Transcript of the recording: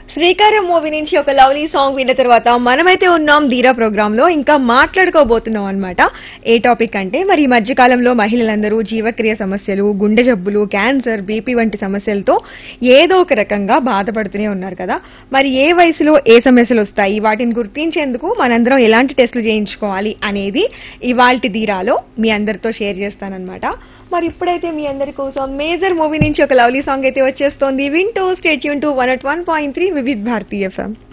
శ్రీకారం మూవీ నుంచి ఒక లవ్లీ సాంగ్ విన్న తర్వాత మనమైతే ఉన్నాం ధీరా ప్రోగ్రామ్ లో ఇంకా మాట్లాడుకోబోతున్నాం అన్నమాట ఏ టాపిక్ అంటే మరి ఈ మధ్యకాలంలో మహిళలందరూ జీవక్రియ సమస్యలు గుండె జబ్బులు క్యాన్సర్ బీపీ వంటి సమస్యలతో ఏదో ఒక రకంగా బాధపడుతూనే ఉన్నారు కదా మరి ఏ వయసులో ఏ సమస్యలు వస్తాయి వాటిని గుర్తించేందుకు మనందరం ఎలాంటి టెస్టులు చేయించుకోవాలి అనేది ఇవాల్టి ధీరాలో మీ అందరితో షేర్ చేస్తానన్నమాట మరి ఇప్పుడైతే మీ అందరి కోసం మేజర్ మూవీ నుంచి ఒక లవ్లీ సాంగ్ అయితే వచ్చేస్తోంది వింటూ stay tuned to one at one point three Vividh Bharatiya FM